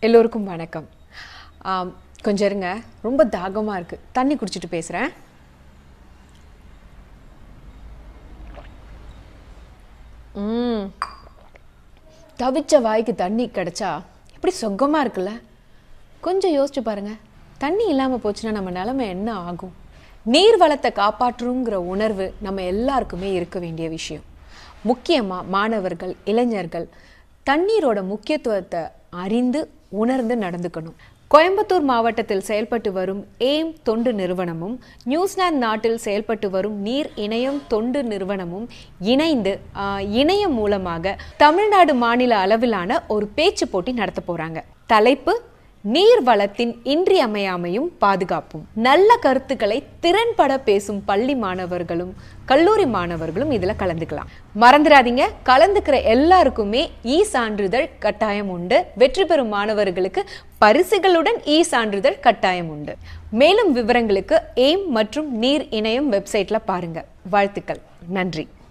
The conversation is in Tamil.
எல்லோருக்கும் வணக்கம் ஆம், கொஞ்சம் இருங்க ரொம்ப தாகமாக இருக்குது தண்ணி குடிச்சிட்டு பேசுகிறேன் ம் தவிச்ச வாய்க்கு தண்ணி கிடைச்சா எப்படி சொக்கமாக இருக்குல்ல கொஞ்சம் யோசிச்சு பாருங்க தண்ணி இல்லாமல் போச்சுன்னா நம்ம நிலைமை என்ன ஆகும் நீர் வளத்தை காப்பாற்றுங்கிற உணர்வு நம்ம எல்லாருக்குமே இருக்க வேண்டிய விஷயம் முக்கியமாக மாணவர்கள் இளைஞர்கள் தண்ணீரோட முக்கியத்துவத்தை அறிந்து உணர்ந்து நடந்துக்கணும் கோயம்புத்தூர் மாவட்டத்தில் செயல்பட்டு வரும் எய்ம் தொண்டு நிறுவனமும் நியூசிலாந்து நாட்டில் செயல்பட்டு வரும் நீர் இணையம் தொண்டு நிறுவனமும் இணைந்து ஆஹ், இணையம் மூலமாக தமிழ்நாடு மாநில அளவிலான ஒரு பேச்சு போட்டி நடத்த போறாங்க தலைப்பு நீர் வளத்தின் இன்றியமையாமையும் பாதுகாப்பும் நல்ல கருத்துக்களை திறன்பட பேசும் பள்ளி மாணவர்களும் கல்லூரி மாணவர்களும் இதுல கலந்துக்கலாம் மறந்துடாதீங்க கலந்துக்கிற எல்லாருக்குமே இ சான்றிதழ் கட்டாயம் உண்டு வெற்றி பெறும் மாணவர்களுக்கு பரிசுகளுடன் இ சான்றிதழ் கட்டாயம் உண்டு மேலும் விவரங்களுக்கு எய்ம் மற்றும் நீர் இணையம் வெப்சைட்ல பாருங்க வாழ்த்துக்கள் நன்றி